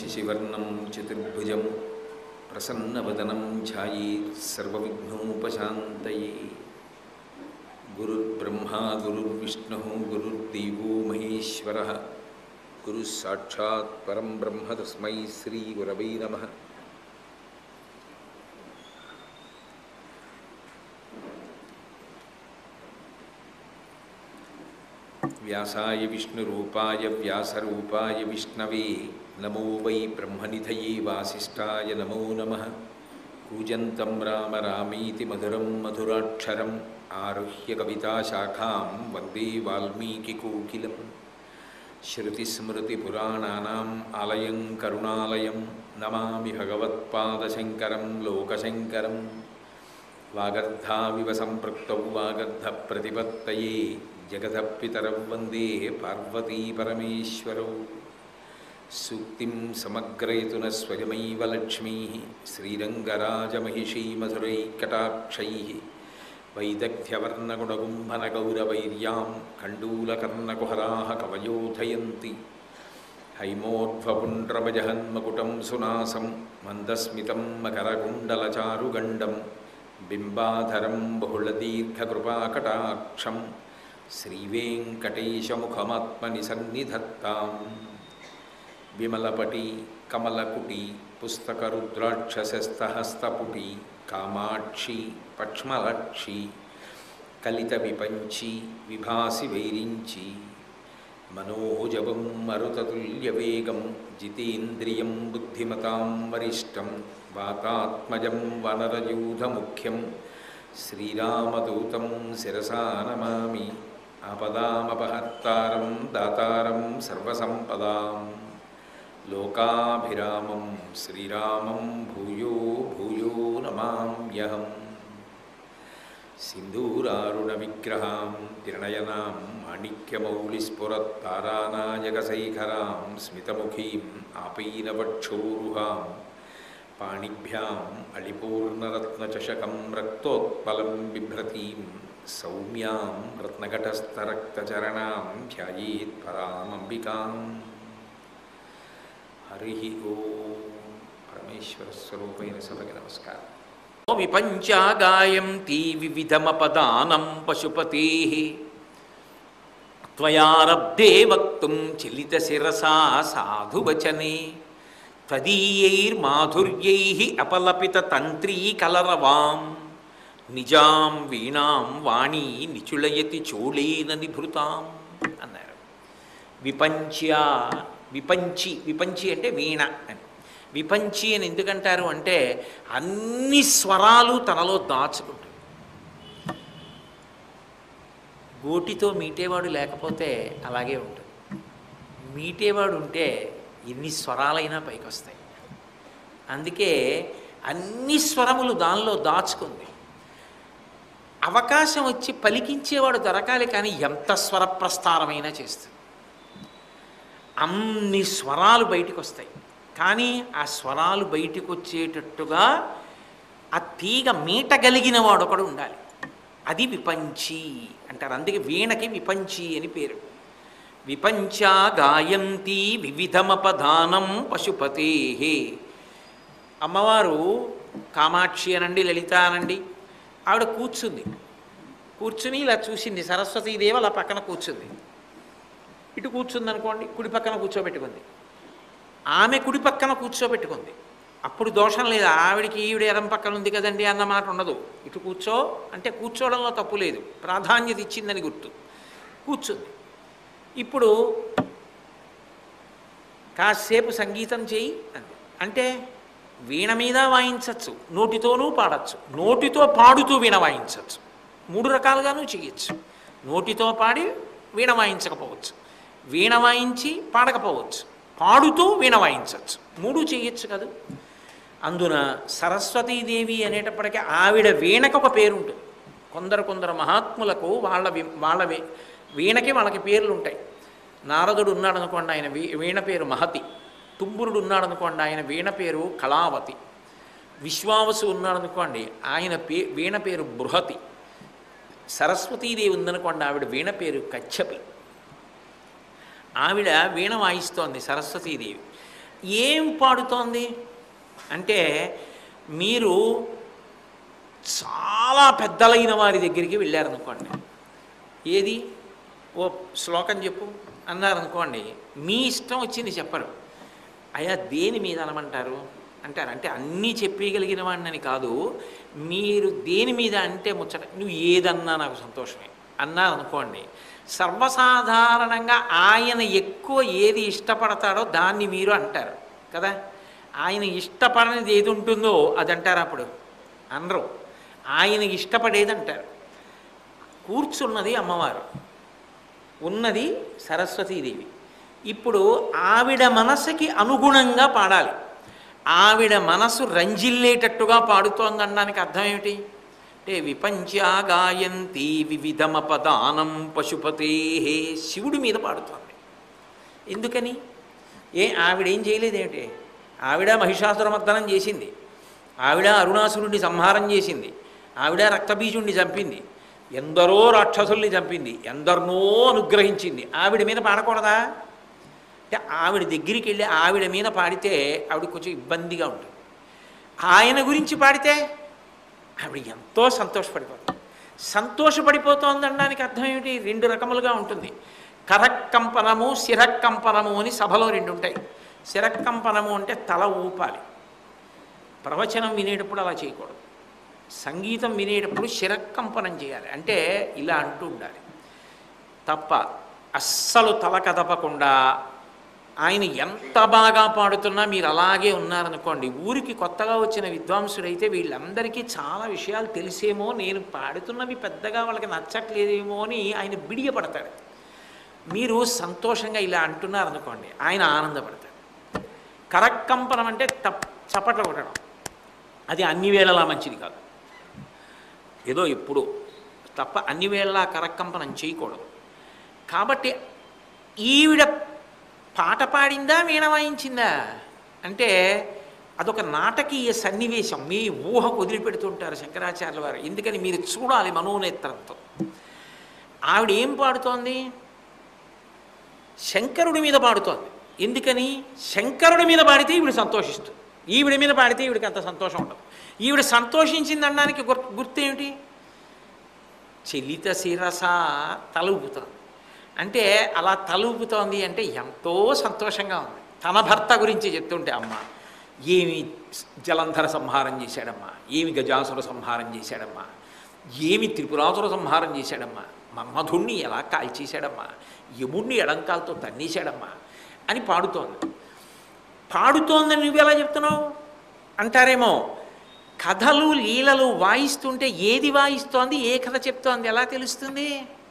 శశివర్ణం చతుర్భుజం ప్రసన్నవదనం ఛాయేత్ సర్వవిఘ్నోపశాంతయే గురుర్బ్రహ్మా గురుర్విష్ణుः గురుర్దేవో మహేశ్వరः గురుः సాక్షాత్ పరం బ్రహ్మ తస్మై శ్రీగురవై నమः వ్యాసాయ విష్ణురూపాయ వ్యాసరూపాయ విష్ణవే నమో వై బ్రహ్మనిధయే వాసిష్ఠాయ నమో నమ కూజంతం రామ రామీతి మధురం మధురాక్షరం ఆరుహ్య కవితాశాఖాం వందే వాల్మీకికోకిలం శృతిస్మృతిపురాణానాం ఆలయం కరుణాలయం నమామి భగవత్పాదశంకరం లోకశంకరం వాగర్ధావివ సంపృక్తౌ వాగర్ధప్రతిపత్తయే జగదపితరౌ వందే పార్వతీపరమేశ్వరౌ సూక్తిం సమగ్రయతున స్వయమైవ లక్ష్మీ శ్రీరంగరాజమహిషీమధురైకటాక్షై వైదగ్ధ్యవర్ణగుణగుంభనగౌరవైర్యాం కండూలకర్ణకుహరాः కవయోధయంతి హైమోర్ధ్వపుండ్రమజహన్మకుటం సునాసం మందస్మితం మకరకుండలచారుగండం బింబాధరం బహుళదీర్ఘకృపాకటాక్షం శ్రీవేంకటేశముఖమాత్మని సన్నిధత్తాం విమలపటి కమలకుటి పుస్తకరుద్రాక్షసస్తహస్తపుటి కామాక్షి పక్ష్మలక్షి కలిత విపంచి విభాసి వైరించి మనోజవం మరుతతుల్యవేగం జితేంద్రియం బుద్ధిమతాం వరిష్టం వాతాత్మజం వనరయూధముఖ్యం శ్రీరామదూతం శిరసా నమామి ఆపదామపహర్తారం దాతారం సర్వసంపదాం లోకాభిరామం శ్రీరామం భూయో భూయో నమామ్యహం सिन्दूरारुणविग्रहां त्रिणयनां माणिक्यमौलिस्फुरत्तारानायकशैखरां स्मितमुखीम् आपैनवक्षोरुहां पाणिभ्याम् अलिपूर्णरत्नचषकं रक्तोत्पलं बिभ्रतीं सौम्यां रत्नघटस्थरक्तचरणां ध्यायेत् परामम्बिकाम् हरिः ॐ परमेश्वरस्वरूपेण सभगे नमस्कारः విపంచాగాయంతి వివిధమపదానం పశుపతే త్వయారబ్ధే వక్తుం చలితశిరసా సాధువచనే త్వదీయైర్మాధుర్యై అపలపిత తంత్రీ కలరవాం నిజాం వీణాం వాణీ నిచుళయతి చోళేన నిభృతాం అన్నారు విపంచ్య విపంచి విపంచి అంటే వీణ అని విపంచి అని ఎందుకంటారు అంటే అన్ని స్వరాలు తనలో దాచుకుంటుంది గోటితో మీటేవాడు లేకపోతే అలాగే ఉంటుంది మీటేవాడు ఉంటే ఎన్ని స్వరాలైనా పైకి వస్తాయి అందుకే అన్ని స్వరములు దానిలో దాచుకుంది అవకాశం వచ్చి పలికించేవాడు దొరకాలి కానీ ఎంత స్వర ప్రస్తారమైనా చేస్తుంది అన్ని స్వరాలు బయటికి వస్తాయి కానీ ఆ స్వరాలు బయటికి వచ్చేటట్టుగా ఆ తీగ మీటగలిగిన వాడు ఒకడు ఉండాలి అది విపంచి అంటారు అందుకే వీణకి విపంచి అని పేరు విపంచ గాయంతి వివిధమపదానం పశుపతే అమ్మవారు కామాక్షి అనండి లలిత అనండి ఆవిడ కూర్చుంది కూర్చుని ఇలా చూసింది సరస్వతీదేవి అలా పక్కన కూర్చుంది ఇటు కూర్చుంది అనుకోండి కుడి పక్కన కూర్చోబెట్టుకుంది ఆమె కుడి పక్కన కూర్చోబెట్టుకుంది అప్పుడు దోషం లేదు ఆవిడికి ఈవిడ ఎడం పక్కన ఉంది కదండి అన్న మాట ఉండదు ఇటు కూర్చో అంటే కూర్చోవడంలో తప్పు లేదు ప్రాధాన్యత ఇచ్చిందని గుర్తు కూర్చుంది ఇప్పుడు కాసేపు సంగీతం చేయి అంది అంటే వీణ మీద వాయించవచ్చు నోటితోనూ పాడచ్చు నోటితో పాడుతూ వీణ వాయించవచ్చు మూడు రకాలుగానూ చేయొచ్చు నోటితో పాడి వీణ వాయించకపోవచ్చు వీణ వాయించి పాడకపోవచ్చు పాడుతూ వీణ వాయించవచ్చు మూడు చేయొచ్చు కదా అందున సరస్వతీదేవి అనేటప్పటికీ ఆవిడ వీణకు ఒక పేరు ఉంటుంది కొందరు కొందరు మహాత్ములకు వాళ్ళ వి- వాళ్ళ వీ- వీణకి వాళ్ళకి పేర్లు ఉంటాయి నారదుడు ఉన్నాడు అనుకోండి ఆయన వీ వీణ పేరు మహతి తుంబురుడు ఉన్నాడు అనుకోండి ఆయన వీణ పేరు కళావతి విశ్వావసు ఉన్నాడు అనుకోండి ఆయన పే వీణ పేరు బృహతి సరస్వతీదేవి ఉందనుకోండి ఆవిడ వీణ పేరు కచ్చపి ఆవిడ వీణ వాయిస్తోంది సరస్వతీదేవి ఏం పాడుతోంది అంటే మీరు చాలా పెద్దలైన వారి దగ్గరికి వెళ్ళారనుకోండి ఏది ఓ శ్లోకం చెప్పు అన్నారనుకోండి మీ ఇష్టం వచ్చింది చెప్పరు అయ్యా దేని మీద అనమంటారు అంటారు అంటే అన్నీ చెప్పగలిగిన వాడిని కాదు మీరు దేని మీద అంటే ముచ్చట నువ్వు ఏదన్నా నాకు సంతోషమే అన్నారు అనుకోండి సర్వసాధారణంగా ఆయన ఎక్కువ ఏది ఇష్టపడతాడో దాన్ని మీరు అంటారు కదా ఆయన ఇష్టపడనిది ఏది ఉంటుందో అది అంటారు అప్పుడు అనరు ఆయన ఇష్టపడేది అంటారు కూర్చున్నది అమ్మవారు ఉన్నది సరస్వతీదేవి ఇప్పుడు ఆవిడ మనసుకి అనుగుణంగా పాడాలి ఆవిడ మనసు రంజిల్లేటట్టుగా పాడుతోందనడానికి అర్థం ఏమిటి అంటే విపంచా గాయంతి వివిధమపదానం పశుపతే శివుడి మీద పాడుతోంది ఎందుకని ఏ ఆవిడ ఏం చేయలేదేమిటి ఆవిడ మహిషాసురమర్దనం చేసింది ఆవిడ అరుణాసురుడిని సంహారం చేసింది ఆవిడ రక్తబీజుణ్ణి చంపింది ఎందరో రాక్షసుల్ని చంపింది ఎందరినో అనుగ్రహించింది ఆవిడ మీద పాడకూడదా అంటే ఆవిడ దగ్గరికి వెళ్ళి ఆవిడ మీద పాడితే ఆవిడ కొంచెం ఇబ్బందిగా ఉంటుంది ఆయన గురించి పాడితే ఆవిడ ఎంతో సంతోషపడిపోతుంది సంతోషపడిపోతోంది అనడానికి అర్థం ఏమిటి రెండు రకములుగా ఉంటుంది కరక్కంపనము శిరక్కంపనము అని సభలో రెండు ఉంటాయి శిరక్కంపనము అంటే తల ఊపాలి ప్రవచనం వినేటప్పుడు అలా చేయకూడదు సంగీతం వినేటప్పుడు శిరక్కంపనం చేయాలి అంటే ఇలా అంటూ ఉండాలి తప్ప అస్సలు తల కదపకుండా ఆయన ఎంత బాగా పాడుతున్నా మీరు అలాగే ఉన్నారనుకోండి ఊరికి కొత్తగా వచ్చిన విద్వాంసుడైతే వీళ్ళందరికీ చాలా విషయాలు తెలిసేమో నేను పాడుతున్నవి పెద్దగా వాళ్ళకి నచ్చట్లేదేమో అని ఆయన బిడియపడతాడు మీరు సంతోషంగా ఇలా అంటున్నారనుకోండి ఆయన ఆనందపడతాడు కరక్కంపనం అంటే తప్ చప్పట్లు కొట్టడం అది అన్ని వేళలా మంచిది కాదు ఏదో ఎప్పుడు తప్ప అన్ని వేళలా కరక్కంపనం చేయకూడదు కాబట్టి ఈవిడ పాట పాడిందా వీణ వాయించిందా అంటే అదొక నాటకీయ సన్నివేశం మీ ఊహకు వదిలిపెడుతుంటారు శంకరాచార్యుల వారు ఎందుకని మీరు చూడాలి మనోనేత్రంతో ఆవిడ ఏం పాడుతోంది శంకరుడి మీద పాడుతోంది ఎందుకని శంకరుడి మీద పాడితే ఈవిడ సంతోషిస్తుంది ఈవిడ మీద పాడితే ఈవిడికి అంత సంతోషం ఉండదు ఈవిడ సంతోషించింది అనడానికి గుర్ గుర్తేమిటి చెలిత శిరస తలూపుతోంది అంటే అలా తలూపుతోంది అంటే ఎంతో సంతోషంగా ఉంది తన భర్త గురించి చెప్తుంటే అమ్మ ఏమి జలంధర సంహారం చేశాడమ్మా ఏమి గజాసుర సంహారం చేశాడమ్మా ఏమి త్రిపురాసుర సంహారం చేశాడమ్మా మన్మధుణ్ణి ఎలా కాల్చేశాడమ్మా యముణ్ణి ఎడంకాలతో తన్నేశాడమ్మా అని పాడుతోంది పాడుతోందని నువ్వు ఎలా చెప్తున్నావు అంటారేమో కథలు లీలలు వాయిస్తుంటే ఏది వాయిస్తోంది ఏ కథ చెప్తోంది ఎలా తెలుస్తుంది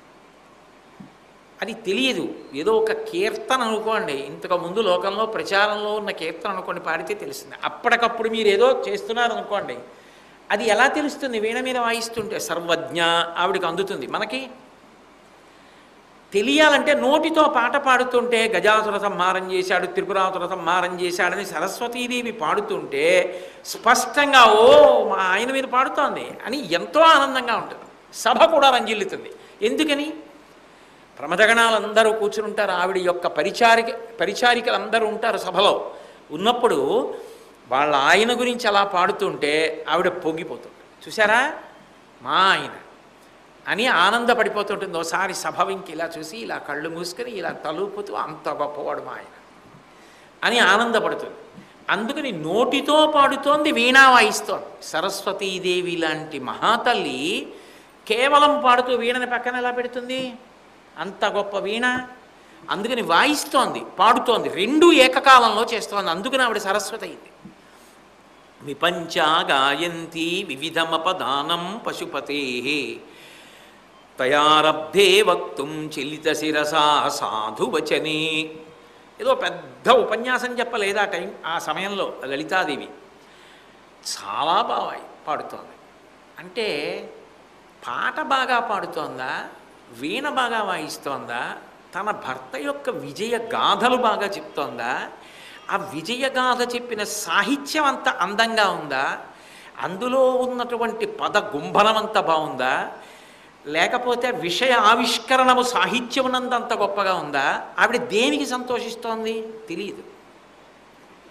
అది తెలియదు ఏదో ఒక కీర్తన అనుకోండి ఇంతకు ముందు లోకంలో ప్రచారంలో ఉన్న కీర్తన అనుకోండి పాడితే తెలుస్తుంది అప్పటికప్పుడు మీరు ఏదో చేస్తున్నారు అనుకోండి అది ఎలా తెలుస్తుంది వీణ మీద వాయిస్తుంటే సర్వజ్ఞ ఆవిడికి అందుతుంది మనకి తెలియాలంటే నోటితో పాట పాడుతుంటే గజాసుర సంహారం చేశాడు త్రిపురాసుర సంహారం చేశాడని సరస్వతీదేవి పాడుతుంటే స్పష్టంగా ఓ మా ఆయన మీద పాడుతోంది అని ఎంతో ఆనందంగా ఉంటుంది సభ కూడా రంజిల్లుతుంది ఎందుకని ప్రమదగణాలందరూ కూర్చుని ఉంటారు ఆవిడ యొక్క పరిచారిక పరిచారికలందరూ ఉంటారు సభలో ఉన్నప్పుడు వాళ్ళ ఆయన గురించి అలా పాడుతుంటే ఆవిడ పొంగిపోతుంది చూసారా మా ఆయన అని ఆనందపడిపోతుంటుంది ఒకసారి సభ ఇంక ఇలా చూసి ఇలా కళ్ళు మూసుకొని ఇలా తలుపుతూ అంత గొప్పవాడు మా ఆయన అని ఆనందపడుతుంది అందుకని నోటితో పాడుతోంది వీణా వాయిస్తోంది సరస్వతీదేవి లాంటి మహాతల్లి కేవలం పాడుతూ వీణని పక్కన ఎలా పెడుతుంది అంత గొప్ప వీణ అందుకని వాయిస్తోంది పాడుతోంది రెండు ఏకకాలంలో చేస్తోంది అందుకని ఆవిడ సరస్వతి అయింది విపంచా గాయంతి వివిధమపదానం పశుపతే తయారబ్ధే వక్తుం చెలిత శిరసా సాధువచనే ఏదో పెద్ద ఉపన్యాసం చెప్పలేదు ఆ టైం ఆ సమయంలో లలితాదేవి చాలా బాగా పాడుతోంది అంటే పాట బాగా పాడుతోందా వీణ బాగా వాయిస్తోందా తన భర్త యొక్క విజయ గాథలు బాగా చెప్తోందా ఆ విజయగాథ చెప్పిన సాహిత్యం అంత అందంగా ఉందా అందులో ఉన్నటువంటి పద గుంభనం అంత బాగుందా లేకపోతే విషయ ఆవిష్కరణము సాహిత్యమునంత అంత గొప్పగా ఉందా ఆవిడ దేనికి సంతోషిస్తోంది తెలియదు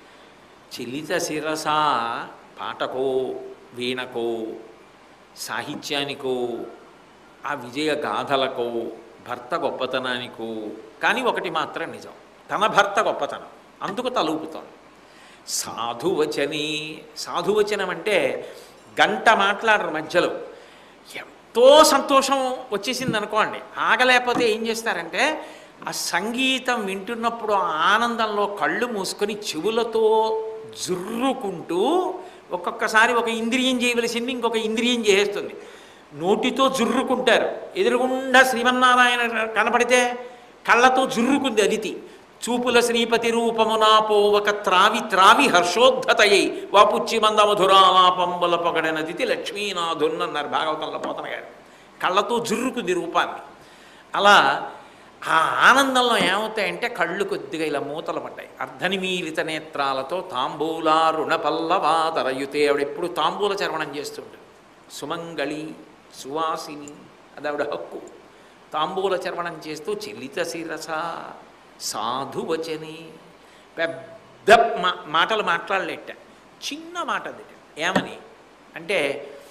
చెలిత శిరస పాటకో వీణకో సాహిత్యానికో ఆ విజయ గాథలకో భర్త గొప్పతనానికో కానీ ఒకటి మాత్రం నిజం తన భర్త గొప్పతనం అందుకు తలూపుతోంది సాధువచని సాధువచనం అంటే గంట మాట్లాడరు మధ్యలో ఎంతో సంతోషం వచ్చేసింది అనుకోండి ఆగలేకపోతే ఏం చేస్తారంటే ఆ సంగీతం వింటున్నప్పుడు ఆ ఆనందంలో కళ్ళు మూసుకొని చెవులతో జుర్రుకుంటూ ఒక్కొక్కసారి ఒక ఇంద్రియం చేయవలసింది ఇంకొక ఇంద్రియం చేసేస్తుంది నోటితో జుర్రుకుంటారు ఎదురుగుండా శ్రీమన్నారాయణ కనపడితే కళ్ళతో జుర్రుకుంది అదితి చూపుల శ్రీపతి రూపమునా పోవక త్రావి త్రావి హర్షోద్ధతయై వాపుచ్చి మంద మధురాలాపంబల పొగడనదితి లక్ష్మీనాథున్నన్నారు భాగవతంలో పోతనగాడు కళ్ళతో జుర్రుకుంది రూపాన్ని అలా ఆ ఆనందంలో ఏమవుతాయంటే కళ్ళు కొద్దిగా ఇలా మూతలు పడ్డాయి అర్ధనిమీలిత నేత్రాలతో తాంబూల రుణ పల్లవాదరయుతే ఆవిడ ఎప్పుడు తాంబూల చర్వణం చేస్తుంటుంది సుమంగళి సువాసిని అది ఆవిడ హక్కు తాంబూల చర్వణం చేస్తూ చెల్లిత శిరస సాధువచని పెద్ద మా మాటలు మాట్లాడలేట చిన్న మాట అది ఏమని అంటే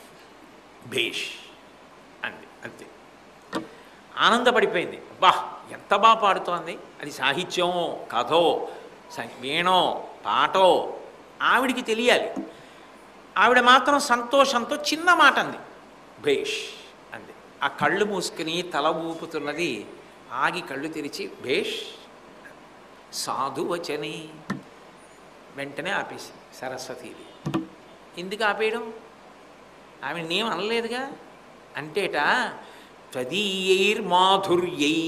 భేష్ అంది అంతే ఆనందపడిపోయింది బా ఎంత బాగా పాడుతోంది అది సాహిత్యమో కథో స- వీణో పాటో ఆవిడికి తెలియాలి ఆవిడ మాత్రం సంతోషంతో చిన్న మాట అంది భేష్ అంది ఆ కళ్ళు మూసుకుని తల ఊపుతున్నది ఆగి కళ్ళు తెరిచి భేష్ సాధువచని వెంటనే ఆపేసి సరస్వతీది ఎందుకు ఆపేయడం ఆమె నేం అనలేదుగా అంటేట త్వదీయైర్మాధుర్యై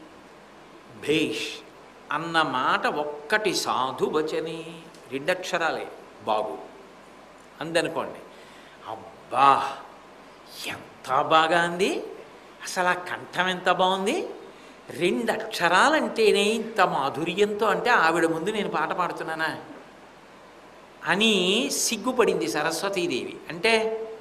భేష్ అన్న మాట ఒక్కటి సాధువచని రెండక్షరాలే బాగు అందనుకోండి అబ్బా ఎంత బాగా అంది అసలు ఆ కంఠం ఎంత బాగుంది రెండు అక్షరాలంటేనే ఇంత మాధుర్యంతో అంటే ఆవిడ ముందు నేను పాట పాడుతున్నానా అని సిగ్గుపడింది సరస్వతీదేవి అంటే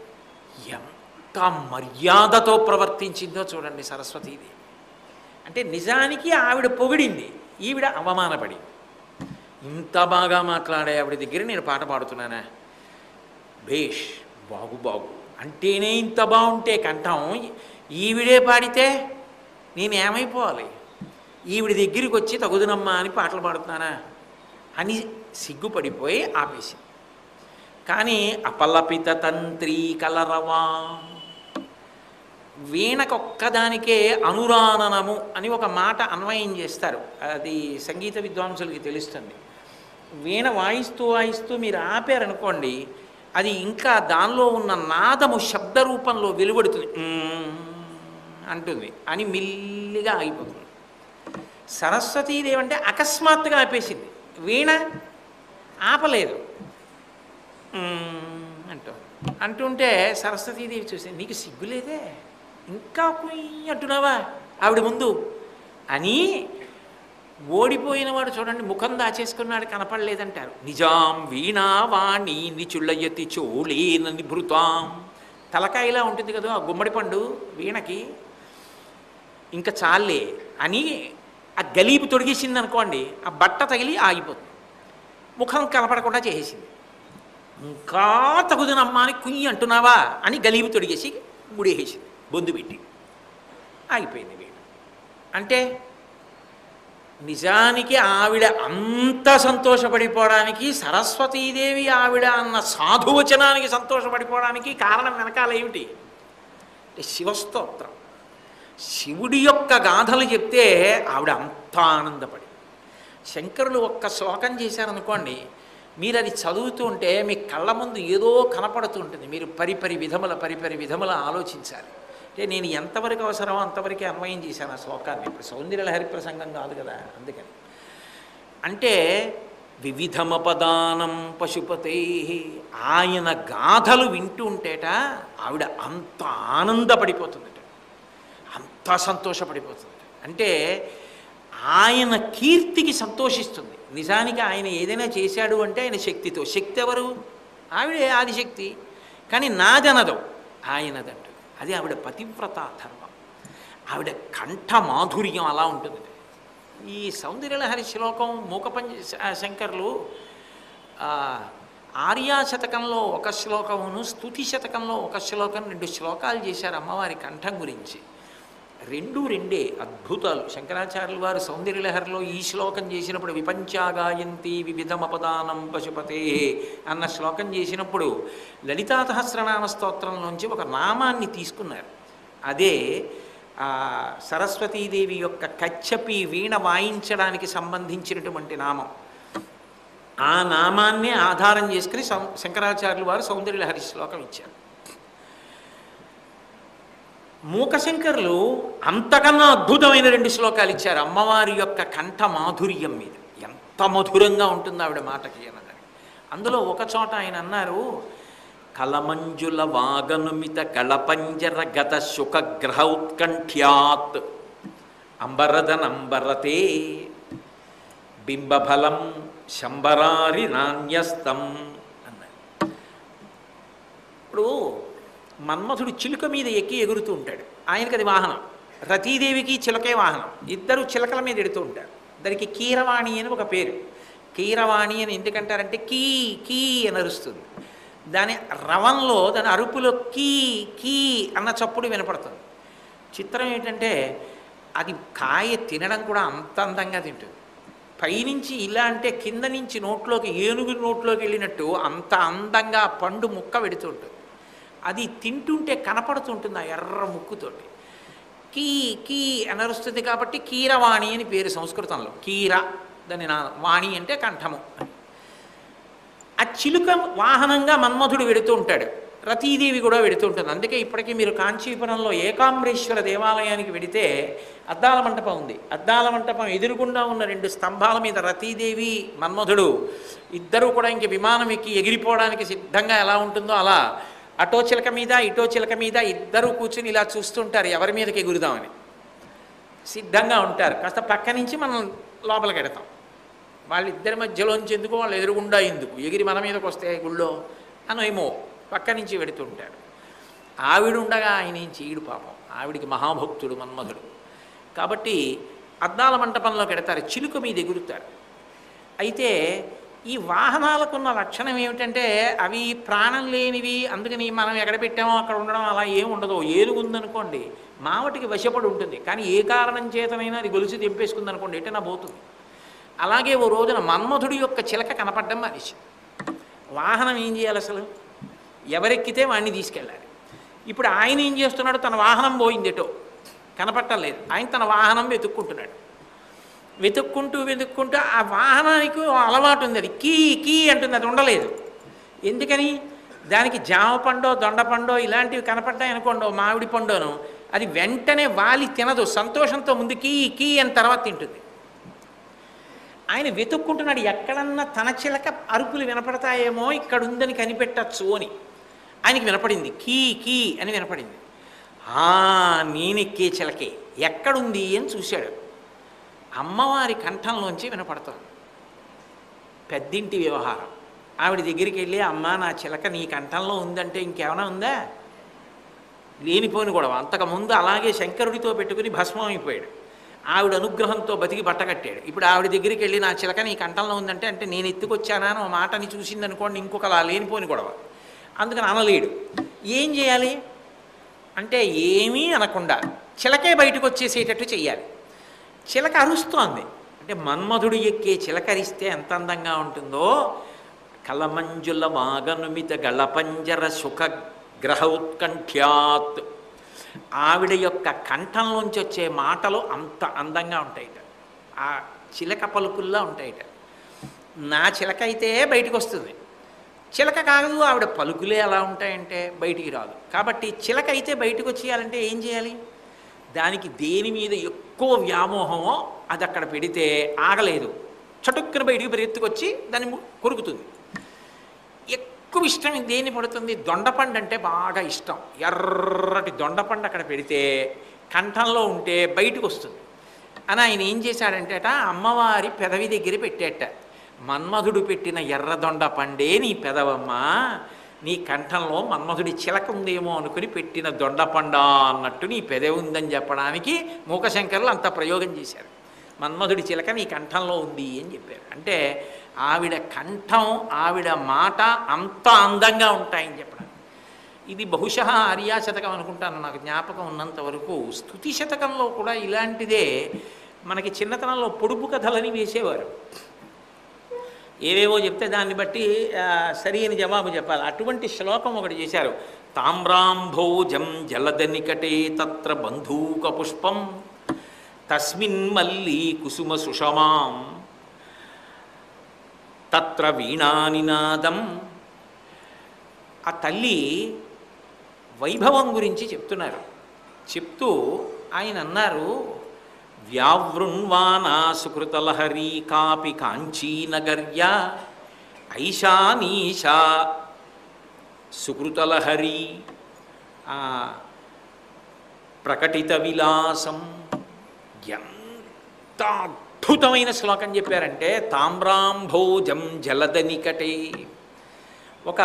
ఎంత మర్యాదతో ప్రవర్తించిందో చూడండి సరస్వతీదేవి అంటే నిజానికి ఆవిడ పొగిడింది ఈవిడ అవమానపడింది ఇంత బాగా మాట్లాడే ఆవిడ దగ్గర నేను పాట పాడుతున్నానా భేష్ బాగు బాగు అంటేనే ఇంత బాగుంటే కంఠం ఈవిడే పాడితే నేను ఏమైపోవాలి ఈవిడ దగ్గరికి వచ్చి తగుదునమ్మా అని పాటలు పాడుతున్నానా అని సిగ్గుపడిపోయి ఆపేసి కానీ అపలపిత తంత్రి కలరవా వీణకొక్కదానికే అనురాననము అని ఒక మాట అన్వయం చేస్తారు అది సంగీత విద్వాంసులకి తెలుస్తుంది వీణ వాయిస్తూ వాయిస్తూ మీరు ఆపారనుకోండి అది ఇంకా దానిలో ఉన్న నాదము శబ్ద రూపంలో వెలువడుతుంది "మ్మ్" అంటుంది అని మిల్లిగా ఆగిపోతుంది సరస్వతీదేవి అంటే అకస్మాత్తుగా ఆపేసింది వీణ ఆపలేదు "మ్మ్" అంటూ అంటుంటే సరస్వతీదేవి చూసి నీకు సిగ్గులేదే ఇంకా కుయ్ అంటున్నావా ఆవిడ ముందు అని ఓడిపోయిన వాడు చూడండి ముఖం దాచేసుకున్నాడు కనపడలేదంటారు నిజాం వీణా వాణి నిచుళ్ళయతి చోళేన నిభృతాం తలకాయలా ఉంటుంది కదా ఆ గుమ్మడి పండు వీణకి ఇంకా చాలే అని ఆ గలీపు తొడిగేసింది అనుకోండి ఆ బట్ట తగిలి ఆగిపోతుంది ముఖం కనపడకుండా చేసేసింది ఇంకా తగుదనమ్మా అని కుయ్యి అంటున్నావా అని గలీబు తొడిగేసి ముడేసేసింది బొందు పెట్టి ఆగిపోయింది వీడు అంటే నిజానికి ఆవిడ అంత సంతోషపడిపోవడానికి సరస్వతీదేవి ఆవిడ అన్న సాధువచనానికి సంతోషపడిపోవడానికి కారణం వెనకాల ఏమిటి అంటే శివస్తోత్రం శివుడి యొక్క గాథలు చెప్తే ఆవిడ అంత ఆనందపడి శంకరులు ఒక్క శ్లోకం చేశారనుకోండి మీరు అది చదువుతూ ఉంటే మీ కళ్ళ ముందు ఏదో కనపడుతూ ఉంటుంది మీరు పరిపరి విధముల పరిపరి విధముల ఆలోచించాలి అంటే నేను ఎంతవరకు అవసరమో అంతవరకే అన్వయం చేశాను ఆ శ్లోకాన్ని ఇప్పుడు సౌందర్యలహరి ప్రసంగం కాదు కదా అందుకని అంటే వివిధమపదానం పశుపతే ఆయన గాథలు వింటూ ఉంటేట ఆవిడ అంత ఆనందపడిపోతుందట అంత సంతోషపడిపోతుంది అంటే ఆయన కీర్తికి సంతోషిస్తుంది నిజానికి ఆయన ఏదైనా చేశాడు అంటే ఆయన శక్తితో శక్తి ఎవరు ఆవిడే ఆదిశక్తి కానీ నాదనదు ఆయనదంట అది ఆవిడ పతివ్రత ధర్మం ఆవిడ కంఠ మాధుర్యం అలా ఉంటుంది ఈ సౌందర్యలహరి శ్లోకం మూకపంచ శంకర్లు ఆ, ఆర్యా శతకంలో ఒక శ్లోకమును స్తుతి శతకంలో ఒక శ్లోకం రెండు శ్లోకాలు చేశారు అమ్మవారి కంఠం గురించి రెండు రెండే అద్భుతాలు శంకరాచార్యుల వారు సౌందర్యలహరిలో ఈ శ్లోకం చేసినప్పుడు విపంచాగాయంతి వివిధమపదానం పశుపతే అన్న శ్లోకం చేసినప్పుడు లలితా సహస్రనామ స్తోత్రంలోంచి ఒక నామాన్ని తీసుకున్నారు అదే ఆ, సరస్వతీదేవి యొక్క కచ్చపి వీణ వాయించడానికి సంబంధించినటువంటి నామం ఆ నామాన్నే ఆధారం చేసుకుని సం- శంకరాచార్యులు వారు సౌందర్యలహరి శ్లోకం ఇచ్చారు మూకశంకరులు అంతకన్నా అద్భుతమైన రెండు శ్లోకాలు ఇచ్చారు అమ్మవారి యొక్క కంఠ మాధుర్యం మీద ఎంత మధురంగా ఉంటుంది ఆవిడ మాటకి అన్నదని అందులో ఒక చోట ఆయన అన్నారు కలమంజుల వాగనుమిత కళపంజర గత శుకగ్రహ ఉత్కంఠ్యాత్ అంబరదనంబరతే బింబఫలం శంబరారి నాణ్యస్తం అన్నారు ఇప్పుడు మన్మథుడు చిలుక మీద ఎక్కి ఎగురుతూ ఉంటాడు ఆయనకి అది వాహనం రతీదేవికి చిలకే వాహనం ఇద్దరు చిలకల మీద ఎడుతూ ఉంటారు దానికి కీరవాణి అని ఒక పేరు కీరవాణి అని ఎందుకంటారంటే కీ కీ అని అరుస్తుంది దాని రవంలో దాని అరుపులో కీ కీ అన్న చప్పుడు వినపడుతుంది చిత్రం ఏంటంటే అది కాయ తినడం కూడా అంత అందంగా తింటుంది పైనుంచి ఇలా అంటే కింద నుంచి నోట్లోకి ఏనుగు నోట్లోకి వెళ్ళినట్టు అంత అందంగా ఆ పండు ముక్క పెడుతుంటుంది అది తింటుంటే కనపడుతుంటుంది ఆ ఎర్ర ముక్కుతోటి కీ కీ అని అరుస్తుంది కాబట్టి కీరవాణి అని పేరు సంస్కృతంలో కీర దాని నా వాణి అంటే కంఠము ఆ చిలుక వాహనంగా మన్మధుడు వెడుతూ ఉంటాడు రతీదేవి కూడా వెడుతూ ఉంటుంది అందుకే ఇప్పటికీ మీరు కాంచీపురంలో ఏకాంబరేశ్వర దేవాలయానికి వెడితే అద్దాల మంటపం ఉంది అద్దాల మంటపం ఎదురుగుండా ఉన్న రెండు స్తంభాల మీద రతీదేవి మన్మధుడు ఇద్దరూ కూడా ఇంక విమానం ఎక్కి ఎగిరిపోవడానికి సిద్ధంగా ఎలా ఉంటుందో అలా అటో చిలక మీద ఇటో చిలక మీద ఇద్దరూ కూర్చుని ఇలా చూస్తుంటారు ఎవరి మీదకి ఎగురుదామని సిద్ధంగా ఉంటారు కాస్త పక్క నుంచి మనం లోపలికి ఎడతాం వాళ్ళిద్దరి మధ్యలోంచి ఎందుకు వాళ్ళు ఎదురుగుండా ఎందుకు ఎగిరి మన మీదకి వస్తే గుళ్ళో అని ఏమో పక్క నుంచి వెడుతుంటాడు ఆవిడ ఉండగా ఆయన ఏం చేయడు పాపం ఆవిడికి మహాభక్తుడు మన్మధుడు కాబట్టి అద్దాల మంటపంలోకి ఎడతారు చిలుక మీద ఎగురుతారు అయితే ఈ వాహనాలకున్న లక్షణం ఏమిటంటే అవి ప్రాణం లేనివి అందుకని మనం ఎక్కడ పెట్టామో అక్కడ ఉండడం అలా ఏం ఉండదు ఏనుగు ఉందనుకోండి మావటికి వశపడి ఉంటుంది కానీ ఏ కారణం చేతనైనా అది గొలుసు తెంపేసుకుంది అనుకోండి ఎటైనా పోతుంది అలాగే ఓ రోజున మన్మధుడి యొక్క చిలక కనపడడం మనిషి వాహనం ఏం చేయాలి అసలు ఎవరెక్కితే వాడిని తీసుకెళ్ళాలి ఇప్పుడు ఆయన ఏం చేస్తున్నాడు తన వాహనం పోయిందేటో కనపట్టలేదు ఆయన తన వాహనం వెతుక్కుంటున్నాడు వెతుక్కుంటూ వెతుక్కుంటూ ఆ వాహనానికి ఓ అలవాటు ఉంది అది కీ కీ అంటుంది అది ఉండలేదు ఎందుకని దానికి జామ పండో దొండ పండో ఇలాంటివి కనపడ్డాయి అనుకోండి ఓ మామిడి పండోను అది వెంటనే వాలి తినదు సంతోషంతో ముందు కీ కీ అని తర్వాత తింటుంది ఆయన వెతుక్కుంటున్నాడు ఎక్కడన్నా తన చిలక అరుపులు వినపడతాయేమో ఇక్కడ ఉందని కనిపెట్టచ్చు అని ఆయనకి వినపడింది కీ కీ అని వినపడింది ఆ నేనెక్కే చిలకే ఎక్కడుంది అని చూశాడు అమ్మవారి కంఠంలోంచి వినపడుతుంది పెద్దింటి వ్యవహారం ఆవిడ దగ్గరికి వెళ్ళి అమ్మ నా చిలక నీ కంఠంలో ఉందంటే ఇంకేమైనా ఉందా లేనిపోని గొడవ అంతకుముందు అలాగే శంకరుడితో పెట్టుకుని భస్మం అయిపోయాడు ఆవిడ అనుగ్రహంతో బతికి బట్టకట్టాడు ఇప్పుడు ఆవిడ దగ్గరికి వెళ్ళి నా చిలక నీ కంఠంలో ఉందంటే అంటే నేను ఎత్తుకొచ్చానా అని ఒక మాటని చూసిందనుకోండి ఇంకొకలా లేనిపోని గొడవ అందుకని అనలేడు ఏం చేయాలి అంటే ఏమీ అనకుండా చిలకే బయటకు వచ్చేసేటట్టు చెయ్యాలి చిలక అరుస్తోంది అంటే మన్మధుడు ఎక్కే చిలకరిస్తే ఎంత అందంగా ఉంటుందో కలమంజుల వాగనుమిత గళపంజర సుఖ గ్రహ ఉత్కంఠ్యాత్ ఆవిడ యొక్క కంఠంలోంచి వచ్చే మాటలు అంత అందంగా ఉంటాయిట ఆ చిలక పలుకుల్లా ఉంటాయిట నా చిలక అయితే బయటకు వస్తుంది చిలక కాదు ఆవిడ పలుకులే ఎలా ఉంటాయంటే బయటికి రాదు కాబట్టి చిలక అయితే బయటకు వచ్చేయాలంటే ఏం చేయాలి దానికి దేని మీద ఎక్కువ వ్యామోహమో అది అక్కడ పెడితే ఆగలేదు చటుక్కున బయటికి పరిగెత్తుకొచ్చి దాన్ని ము- కొరుకుతుంది ఎక్కువ ఇష్టం దేన్ని పడుతుంది దొండపండు అంటే బాగా ఇష్టం ఎర్రటి దొండపండు అక్కడ పెడితే కంఠంలో ఉంటే బయటకు వస్తుంది అని ఆయన ఏం చేశాడంటే అట అమ్మవారి పెదవి దగ్గర పెట్టేట మన్మధుడు పెట్టిన ఎర్ర దొండ పండే నీ పెదవమ్మా నీ కంఠంలో మన్మధుడి చిలక ఉందేమో అనుకుని పెట్టిన దొండపండ అన్నట్టు నీ పెదవి ఉందని చెప్పడానికి మూకశంకరులు అంత ప్రయోగం చేశారు మన్మధుడి చిలక నీ కంఠంలో ఉంది అని చెప్పారు అంటే ఆవిడ కంఠం ఆవిడ మాట అంత అందంగా ఉంటాయని చెప్పడం ఇది బహుశా ఆర్యా శతకం అనుకుంటాను నాకు జ్ఞాపకం ఉన్నంత వరకు స్థుతి శతకంలో కూడా ఇలాంటిదే మనకి చిన్నతనంలో పొడుపు కథలని వేసేవారు ఏవేవో చెప్తే దాన్ని బట్టి ఆ, సరి అని జవాబు చెప్పాలి అటువంటి శ్లోకం ఒకటి చేశారు తామ్రాంభోజం జలదనికటే తత్ర బంధూక పుష్పం తస్మిన్ మల్లి కుసుమ సుషమాం తత్ర వీణానినాదం ఆ తల్లి వైభవం గురించి చెప్తున్నారు చెప్తూ ఆయన అన్నారు వ్యావృణ్వానా సుకృతలహరీ కాపి కాంచీనగర్య ఐశానీషా సుకృతలహరీ ఆ, ప్రకటిత విలాసం ఎంత అద్భుతమైన శ్లోకం చెప్పారంటే తామ్రాంభోజం జలదనికటే ఒక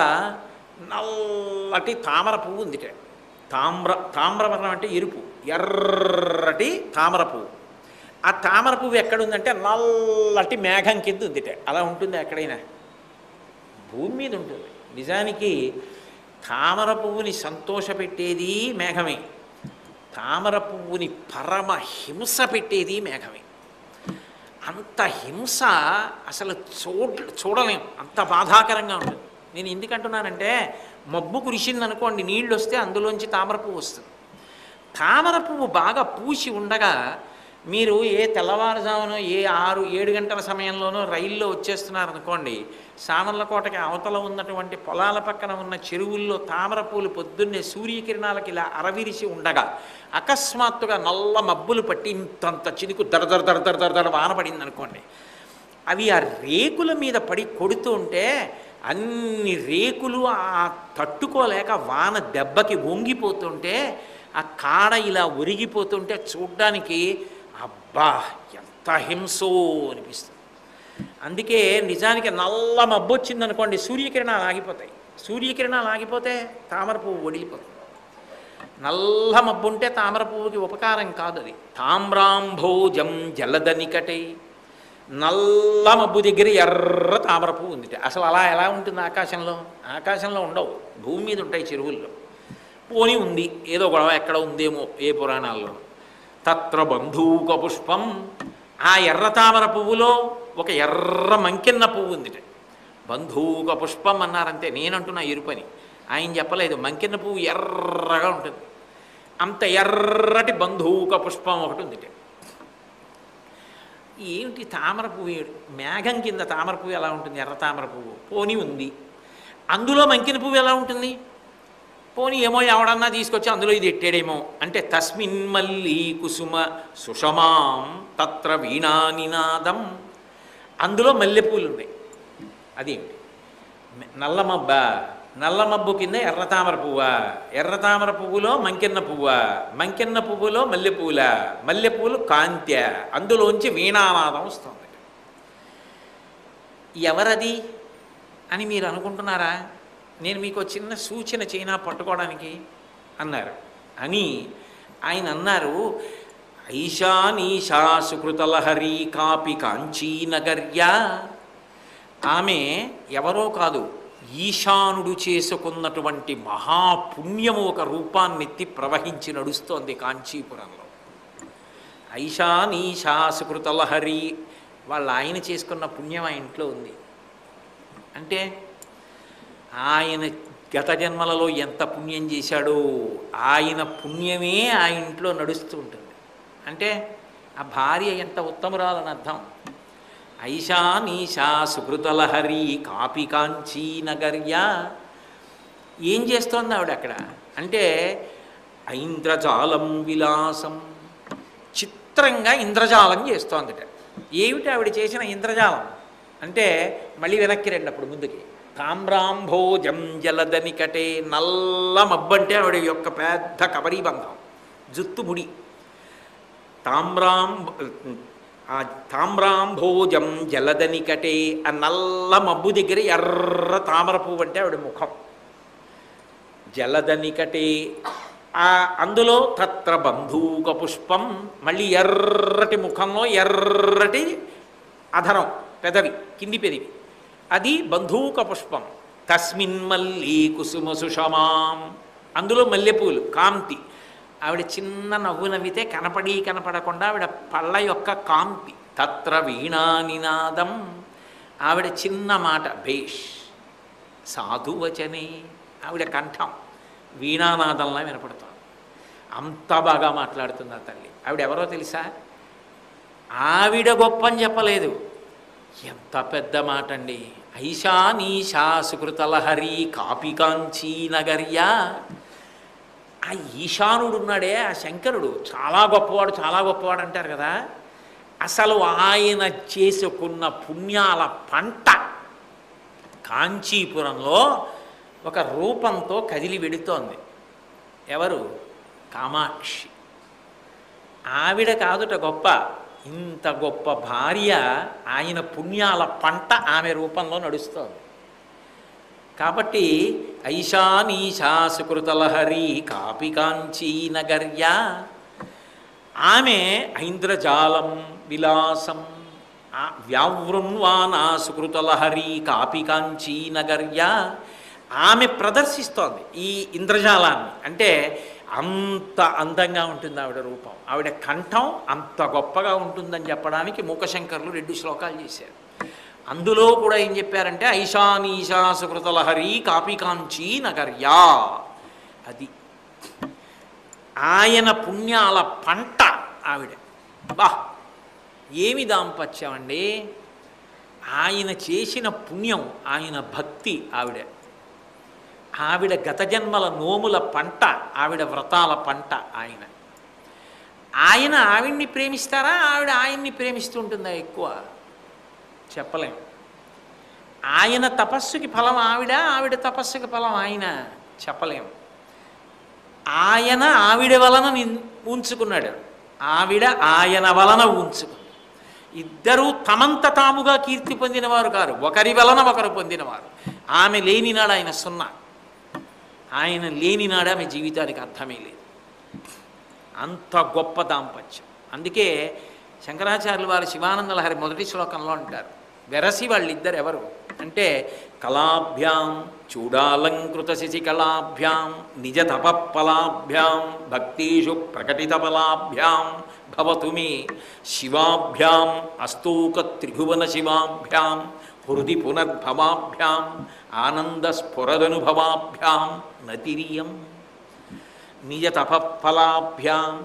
నల్లటి తామర పువ్వు ఉందిట తామ్ర తామ్రవర్ణం అంటే ఎరుపు ఎర్రటి తామర పువ్వు ఆ తామర పువ్వు ఎక్కడుందంటే నల్లటి మేఘం కింద ఉందిట అలా ఉంటుంది ఎక్కడైనా భూమి మీద ఉంటుంది నిజానికి తామర పువ్వుని సంతోషపెట్టేది మేఘమే తామర పువ్వుని పరమ హింస పెట్టేది మేఘమే అంత హింస అసలు చూడ చూడలేం అంత బాధాకరంగా ఉంటుంది నేను ఎందుకంటున్నానంటే మబ్బు కురిసిందనుకోండి నీళ్ళు వస్తే అందులోంచి తామర పువ్వు వస్తుంది తామర పువ్వు బాగా పూసి ఉండగా మీరు ఏ తెల్లవారుజామున ఏ ఆరు ఏడు గంటల సమయంలోనో రైల్లో వచ్చేస్తున్నారనుకోండి సామర్లకోటకి అవతల ఉన్నటువంటి పొలాల పక్కన ఉన్న చెరువుల్లో తామర పూలు పొద్దున్నే సూర్యకిరణాలకి ఇలా అరవిరిసి ఉండగా అకస్మాత్తుగా నల్ల మబ్బులు పట్టి ఇంతంత చినుకు దర దర దర దర దర దర వాన పడింది అనుకోండి అవి ఆ రేకుల మీద పడి కొడుతూ ఉంటే అన్ని రేకులు ఆ తట్టుకోలేక వాన దెబ్బకి వంగిపోతుంటే ఆ కాడ ఇలా ఒరిగిపోతుంటే చూడ్డానికి అబ్బా ఎంత హింసో అనిపిస్తుంది అందుకే నిజానికి నల్ల మబ్బు వచ్చిందనుకోండి సూర్యకిరణాలు ఆగిపోతాయి సూర్యకిరణాలు ఆగిపోతే తామర పువ్వు వడిలిపోతుంది నల్ల మబ్బు ఉంటే తామర పువ్వుకి ఉపకారం కాదు అది తామ్రాంభోజం జలదనికటే నల్ల మబ్బు దగ్గర ఎర్ర తామర పువ్వు ఉంది అసలు అలా ఎలా ఉంటుంది ఆకాశంలో ఆకాశంలో ఉండవు భూమి మీద ఉంటాయి చెరువుల్లో పోని ఉంది ఏదో గొడవ ఎక్కడ ఉందేమో ఏ పురాణాల్లో తత్ర బంధూక పుష్పం ఆ ఎర్ర తామర పువ్వులో ఒక ఎర్ర మంకెన్న పువ్వు ఉంది బంధూక పుష్పం అన్నారంతే నేనంటున్నా ఎరుపని ఆయన చెప్పలేదు మంకెన్న పువ్వు ఎర్రగా ఉంటుంది అంత ఎర్రటి బంధూక పుష్పం ఒకటి ఉంది ఏమిటి తామర పువ్వు ఏడు- మేఘం కింద తామర పువ్వు ఎలా ఉంటుంది ఎర్ర తామర పువ్వు పోని ఉంది అందులో మంకిన పువ్వు ఎలా ఉంటుంది పోనీ ఏమో ఎవడన్నా తీసుకొచ్చి అందులో ఇది ఎట్టాడేమో అంటే తస్మిన్ మల్లి కుసుమ సుషమాం తత్ర వీణానినాదం అందులో మల్లెపూలు ఉన్నాయి అదేమిటి మె- నల్ల మబ్బ నల్ల మబ్బు కింద ఎర్ర తామర పువ్వా ఎర్ర తామర పువ్వులో మంకెన్న పువ్వా మంకెన్న పువ్వులో మల్లెపూల మల్లెపూలు కాంత్య అందులోంచి వీణానాదం వస్తుంది ఎవరది అని మీరు అనుకుంటున్నారా నేను మీకు ఒక చిన్న సూచన చైనా పట్టుకోవడానికి అన్నారు అని ఆయన అన్నారు ఐశానీషా సుకృతలహరి కాపి కాంచీనగర్య ఆమె ఎవరో కాదు ఈశానుడు చేసుకున్నటువంటి మహాపుణ్యము ఒక రూపాన్నెత్తి ప్రవహించి నడుస్తోంది కాంచీపురంలో ఐశానీషా సుకృతలహరి వాళ్ళ ఆయన చేసుకున్న పుణ్యం ఆ ఇంట్లో ఉంది అంటే ఆయన గత జన్మలలో ఎంత పుణ్యం చేశాడో ఆయన పుణ్యమే ఆ ఇంట్లో నడుస్తూ ఉంటుంది అంటే ఆ భార్య ఎంత ఉత్తమురాలని అర్థం ఐశానీషా సుకృతలహరి కాపి కాంచీ నగర్య ఏం చేస్తోంది ఆవిడ అక్కడ అంటే ఐంద్రజాలం విలాసం చిత్రంగా ఇంద్రజాలం చేస్తోందిట ఏమిటి ఆవిడ చేసిన ఇంద్రజాలం అంటే మళ్ళీ వెనక్కి రండి అప్పుడు ముందుకి తామ్రాంభోజం జలదనికటే నల్ల మబ్బంటే ఆవిడ యొక్క పెద్ద కబరీ బంధం జుత్తు ముడి తామ్రాం ఆ తామ్రాంభోజం జలదనికటే ఆ నల్ల మబ్బు దగ్గర ఎర్ర తామర పువ్వు అంటే ఆవిడ ముఖం జలదనికటే ఆ అందులో తత్ర బంధూక పుష్పం మళ్ళీ ఎర్రటి ముఖంలో ఎర్రటి అధరం పెదవి కింది పెదవి అది బంధూక పుష్పం తస్మిన్ మల్లీ కుసుమ సుషమాం అందులో మల్లెపూలు కాంతి ఆవిడ చిన్న నవ్వు నవ్వితే కనపడి కనపడకుండా ఆవిడ పళ్ళ యొక్క కాంతి తత్ర వీణా నినాదం ఆవిడ చిన్న మాట భేష్ సాధువచనే ఆవిడ కంఠం వీణానాదంలా వినపడుతోంది అంత బాగా మాట్లాడుతుంది ఆ తల్లి ఆవిడ ఎవరో తెలుసా ఆవిడ గొప్ప అని చెప్పలేదు ఎంత పెద్ద మాట అండి ఐశానీశా సుకృతలహరి కాపికాంచీ నగర్యా ఆ ఈశానుడు ఉన్నాడే ఆ శంకరుడు చాలా గొప్పవాడు చాలా గొప్పవాడు అంటారు కదా అసలు ఆయన చేసుకున్న పుణ్యాల పంట కాంచీపురంలో ఒక రూపంతో కదిలి వెడుతోంది ఎవరు కామాక్షి ఆవిడ కాదుట గొప్ప ఇంత గొప్ప భార్య ఆయన పుణ్యాల పంట ఆమె రూపంలో నడుస్తోంది కాబట్టి ఐశానీశా సుకృతలహరి కాపి కాంచీ నగర్య ఆమె ఐంద్రజాలం విలాసం ఆ వ్యావృణ్వానా సుకృతలహరి కాపి కాంచీ నగర్య ఆమె ప్రదర్శిస్తోంది ఈ ఇంద్రజాలాన్ని అంటే అంత అందంగా ఉంటుంది ఆవిడ రూపం ఆవిడ కంఠం అంత గొప్పగా ఉంటుందని చెప్పడానికి మూకశంకర్లు రెండు శ్లోకాలు చేశారు అందులో కూడా ఏం చెప్పారంటే ఐశానీశా సుకృతలహరి కాపికాంచీ నగర్యా అది ఆయన పుణ్యాల పంట ఆవిడ బా ఏమి దాంపత్యం అండి ఆయన చేసిన పుణ్యం ఆయన భక్తి ఆవిడ ఆవిడ గత జన్మల నోముల పంట ఆవిడ వ్రతాల పంట ఆయన ఆయన ఆవిడ్ని ప్రేమిస్తారా ఆవిడ ఆయన్ని ప్రేమిస్తూ ఉంటుందా ఎక్కువ చెప్పలేం ఆయన తపస్సుకి ఫలం ఆవిడ ఆవిడ తపస్సుకి ఫలం ఆయన చెప్పలేం ఆయన ఆవిడ వలన నిన్- ఉంచుకున్నాడు ఆవిడ ఆయన వలన ఉంచుకుంది ఇద్దరూ తమంత తాముగా కీర్తి పొందినవారు కారు ఒకరి వలన ఒకరు పొందినవారు ఆమె లేనినాడు ఆయన సున్నా ఆయన లేనినాడు ఆమె జీవితానికి అర్థమే లేదు అంత గొప్ప దాంపత్యం అందుకే శంకరాచార్యులు వారు శివానంద లహరి మొదటి శ్లోకంలో అంటారు వెరసి వాళ్ళిద్దరు ఎవరు అంటే కళాభ్యాం చూడాలంకృత శశికళాభ్యాం నిజ తపఫలాభ్యాం భక్తీషు ప్రకటిత ఫలాభ్యాం భవతు మే శివాభ్యాం అస్తూక త్రిభువన శివాభ్యాం హృది పునర్భవాభ్యాం ఆనందస్ఫురదనుభవాభ్యాం నతిరియం నిజ తపఫలాభ్యాం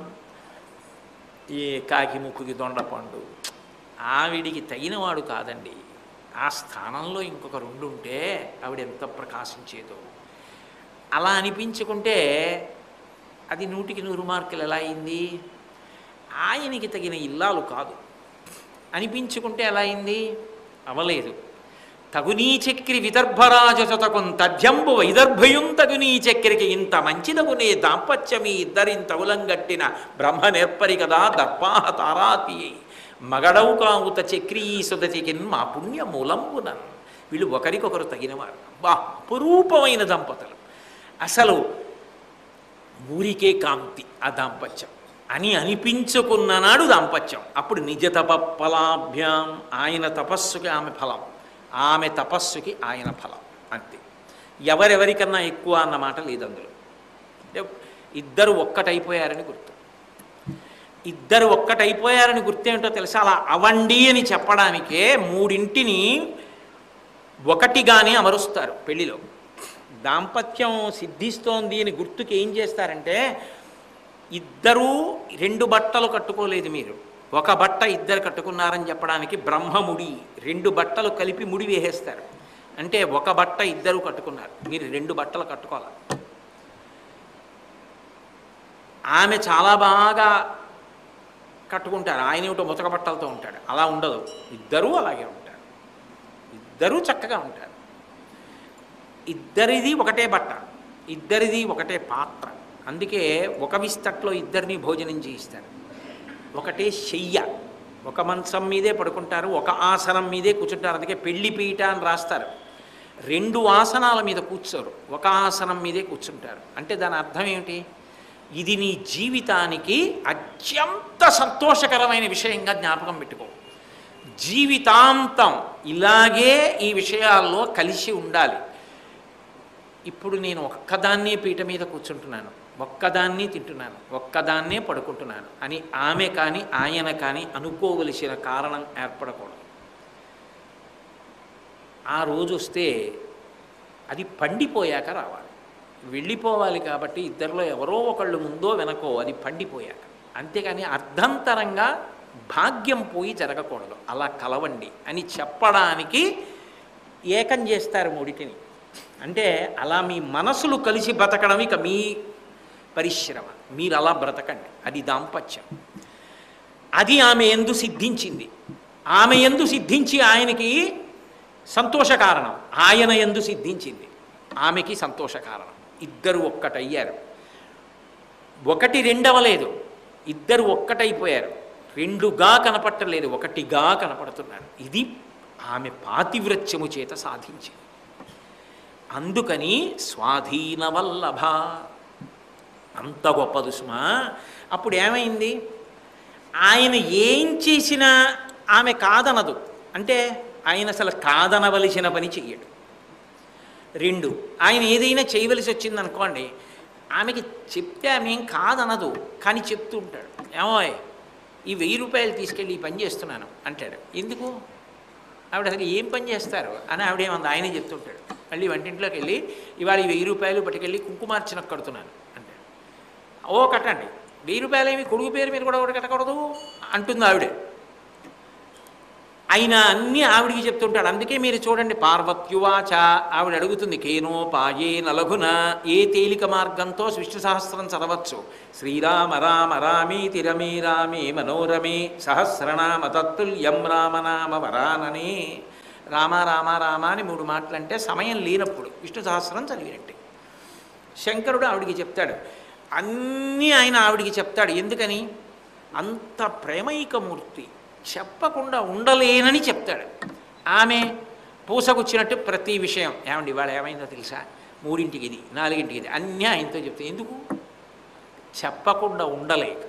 ఏ కాకి ముక్కుకి దొండపండు ఆవిడికి తగినవాడు కాదండి ఆ స్థానంలో ఇంకొక రెండు ఉంటే ఆవిడ ఎంత ప్రకాశించేదో అలా అనిపించుకుంటే అది నూటికి నూరు మార్కులు ఎలా అయింది ఆయనకి తగిన ఇల్లాలు కాదు అనిపించుకుంటే ఎలా అయింది అవలేదు తగునీ చక్రి విదర్భరాజతకున్ తథ్యంబు వైదర్భయుం తగునీ చక్రికి ఇంత మంచిదగునే దాంపత్యమీ ఇద్దరింతవులంగట్టిన బ్రహ్మ నేర్పరి కదా దర్పాహ తారాతి మగడవు కావుత చక్రీ సుదతికిన్ మా పుణ్య మూలంబునన్ వీళ్ళు ఒకరికొకరు తగినవారు బా అపురూపమైన దంపతులు అసలు ఊరికే కాంతి ఆ దాంపత్యం అని అనిపించుకున్న నాడు దాంపత్యం అప్పుడు నిజ తపఫలాభ్యాం ఆయన తపస్సుకి ఆమె ఫలం ఆమె తపస్సుకి ఆయన ఫలం అంతే ఎవరెవరికన్నా ఎక్కువ అన్న మాట లేదు అందులో అంటే ఇద్దరు ఒక్కటైపోయారని గుర్తు ఇద్దరు ఒక్కటైపోయారని గుర్తేమిటో తెలుసా అలా అవండి అని చెప్పడానికే మూడింటిని ఒకటిగానే అమరుస్తారు పెళ్లిలో దాంపత్యం సిద్ధిస్తోంది అని గుర్తుకి ఏం చేస్తారంటే ఇద్దరూ రెండు బట్టలు కట్టుకోలేదు మీరు ఒక బట్ట ఇద్దరు కట్టుకున్నారని చెప్పడానికి బ్రహ్మముడి రెండు బట్టలు కలిపి ముడి వేసేస్తారు అంటే ఒక బట్ట ఇద్దరు కట్టుకున్నారు మీరు రెండు బట్టలు కట్టుకోవాలి ఆమె చాలా బాగా కట్టుకుంటారు ఆయన ఏమిటో ముతక బట్టలతో ఉంటాడు అలా ఉండదు ఇద్దరూ అలాగే ఉంటారు ఇద్దరూ చక్కగా ఉంటారు ఇద్దరిది ఒకటే బట్ట ఇద్దరిది ఒకటే పాత్ర అందుకే ఒక విస్తట్లో ఇద్దరిని భోజనం చేయిస్తారు ఒకటే శయ్య ఒక మంచం మీదే పడుకుంటారు ఒక ఆసనం మీదే కూర్చుంటారు అందుకే పెళ్లి పీట అని రాస్తారు రెండు ఆసనాల మీద కూర్చోరు ఒక ఆసనం మీదే కూర్చుంటారు అంటే దాని అర్థం ఏమిటి ఇది నీ జీవితానికి అత్యంత సంతోషకరమైన విషయంగా జ్ఞాపకం పెట్టుకో జీవితాంతం ఇలాగే ఈ విషయాల్లో కలిసి ఉండాలి ఇప్పుడు నేను ఒక్కదాన్నే పీట మీద కూర్చుంటున్నాను ఒక్కదాన్ని తింటున్నాను ఒక్కదాన్నే పడుకుంటున్నాను అని ఆమె కానీ ఆయన కానీ అనుకోవలసిన కారణం ఏర్పడకూడదు ఆ రోజు వస్తే అది పండిపోయాక రావాలి వెళ్ళిపోవాలి కాబట్టి ఇద్దరిలో ఎవరో ఒకళ్ళు ముందో వెనకో అది పండిపోయాక అంతేగాని అర్ధంతరంగా భాగ్యం పోయి జరగకూడదు అలా కలవండి అని చెప్పడానికి ఏకం చేస్తారు మూడిటిని అంటే అలా మీ మనసులు కలిసి బ్రతకడం ఇక మీ పరిశ్రమ మీరు అలా బ్రతకండి అది దాంపత్యం అది ఆమె ఎందు సిద్ధించింది ఆమె ఎందు సిద్ధించి ఆయనకి సంతోష కారణం ఆయన ఎందు సిద్ధించింది ఆమెకి సంతోష కారణం ఇద్దరు ఒక్కటయ్యారు ఒకటి రెండవలేదు ఇద్దరు ఒక్కటైపోయారు రెండుగా కనపట్టలేదు ఒకటిగా కనపడుతున్నారు ఇది ఆమె పాతివ్రత్యము చేత సాధించింది అందుకని స్వాధీన వల్లభ అంత గొప్పదు సుమా అప్పుడు ఏమైంది ఆయన ఏం చేసినా ఆమె కాదనదు అంటే ఆయన అసలు కాదనవలసిన పని చెయ్యడు రెండు ఆయన ఏదైనా చేయవలసి వచ్చింది అనుకోండి ఆమెకి చెప్తే ఆమె ఏం కాదనదు కానీ చెప్తూ ఉంటాడు ఏమో ఈ వెయ్యి రూపాయలు తీసుకెళ్ళి ఈ పని చేస్తున్నాను అంటాడు ఎందుకు ఆవిడ అసలు ఏం పని చేస్తారు అని ఆవిడేమంది ఆయనే చెప్తుంటాడు మళ్ళీ వంటింట్లోకి వెళ్ళి ఇవాళ ఈ వెయ్యి రూపాయలు పట్టుకెళ్ళి కుంకుమార్చన కడుతున్నాను అంటాడు ఓ కట్టండి వెయ్యి రూపాయలు ఏమి కొడుకు పేరు మీరు కూడా ఒకటి కట్టకూడదు అంటుంది ఆవిడే ఆయన అన్నీ ఆవిడికి చెప్తుంటాడు అందుకే మీరు చూడండి పార్వత్యువాచ ఆవిడ అడుగుతుంది కేనో పాయే నలఘున ఏ తేలిక మార్గంతో విష్ణు సహస్రం చదవచ్చు శ్రీరామ రామ రామేతి రమే రామే మనోరమే సహస్రనామ తత్తుల్యం రామనామ వరాననే రామ రామ రామ అని మూడు మాటలు అంటే సమయం లేనప్పుడు విష్ణు సహస్రం చదివినట్టే శంకరుడు ఆవిడికి చెప్తాడు అన్నీ ఆయన ఆవిడికి చెప్తాడు ఎందుకని అంత ప్రేమైకమూర్తి చెప్పకుండా ఉండలేనని చెప్తాడు ఆమె పూసగుచ్చినట్టు ప్రతి విషయం ఏమండి ఇవాళ ఏమైందో తెలుసా మూడింటికి ఇది నాలుగింటికి ఇది అన్నీ ఆయనతో చెప్తే ఎందుకు చెప్పకుండా ఉండలేక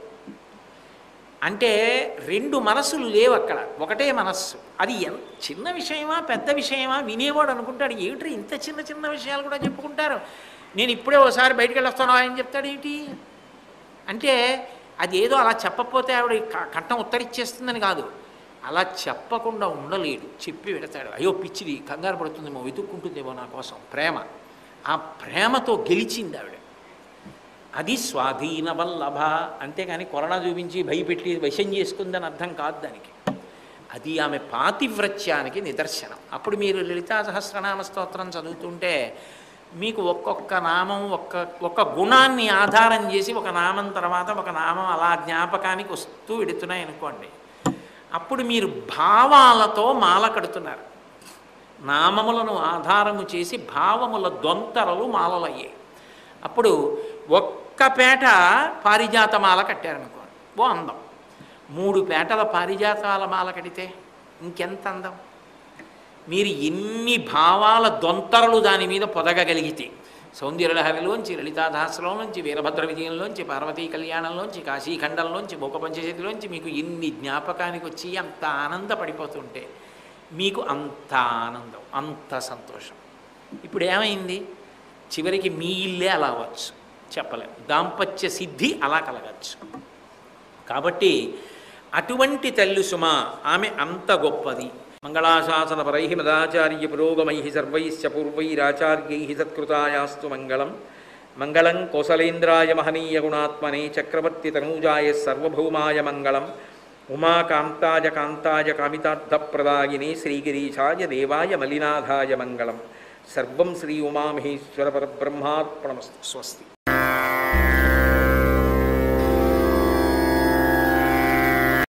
అంటే రెండు మనసులు లేవు అక్కడ ఒకటే మనస్సు అది ఎంత చిన్న విషయమా పెద్ద విషయమా వినేవాడు అనుకుంటాడు ఏమిటి ఇంత చిన్న చిన్న విషయాలు కూడా చెప్పుకుంటారు నేను ఇప్పుడే ఒకసారి బయటికి వెళ్ళొస్తాను ఆయన చెప్తాడు ఏంటి అంటే అది ఏదో అలా చెప్పకపోతే ఆవిడ క- కంఠం ఉత్తరిచ్చేస్తుందని కాదు అలా చెప్పకుండా ఉండలేడు చెప్పి పెడతాడు అయ్యో పిచ్చిది కంగారు పడుతుందేమో వెతుక్కుంటుందేమో నా కోసం ప్రేమ ఆ ప్రేమతో గెలిచింది ఆవిడ అది స్వాధీన వల్లభ అంతేగాని కొరణ చూపించి భయపెట్టి వశం చేసుకుందని అర్థం కాదు దానికి అది ఆమె పాతివ్రత్యానికి నిదర్శనం అప్పుడు మీరు లలితా సహస్రనామ స్తోత్రం చదువుతుంటే మీకు ఒక్కొక్క నామం ఒక్క ఒక్క గుణాన్ని ఆధారం చేసి ఒక నామం తర్వాత ఒక నామం అలా జ్ఞాపకానికి వస్తూ వెడుతున్నాయి అనుకోండి అప్పుడు మీరు భావాలతో మాల కడుతున్నారు నామములను ఆధారము చేసి భావముల దొంతరలు మాలలయ్యాయి అప్పుడు ఒక్క పేట పారిజాత మాల కట్టారనుకోండి ఓ అందం మూడు పేటల పారిజాతాల మాల కడితే ఇంకెంత అందం మీరు ఎన్ని భావాల దొంతరలు దాని మీద పొదగగలిగితే సౌందర్యలహరిలోంచి లలితాదాసలోంచి వీరభద్ర విజయంలోంచి పార్వతీ కళ్యాణంలోంచి కాశీఖండంలోంచి మూక పంచశతిలోంచి మీకు ఎన్ని జ్ఞాపకానికి వచ్చి అంత ఆనందపడిపోతుంటే మీకు అంత ఆనందం అంత సంతోషం ఇప్పుడు ఏమైంది చివరికి మీ ఇల్లే అలా అవ్వచ్చు చెప్పలేం దాంపత్య సిద్ధి అలా కలగచ్చు కాబట్టి అటువంటి తల్లి సుమ ఆమె అంత గొప్పది మంగళాశాసన పరై మదాచార్య పురోగమై సర్వైశ్చ పూర్వైరాచార్యై సత్కృతాయాస్తు మంగళం మంగళం కోసలేంద్రాయ మహనీయ గుణాత్మనే చక్రవర్తి తనూజాయ సర్వభౌమాయ మంగళం ఉమాకాంతాయ కాంతాయ కామితార్థప్రదాయినే శ్రీగిరీశాయ దేవాయ మలినాథాయ మంగళం సర్వం శ్రీ ఉమామహేశ్వర పరబ్రహ్మార్పణమస్తు స్వస్తి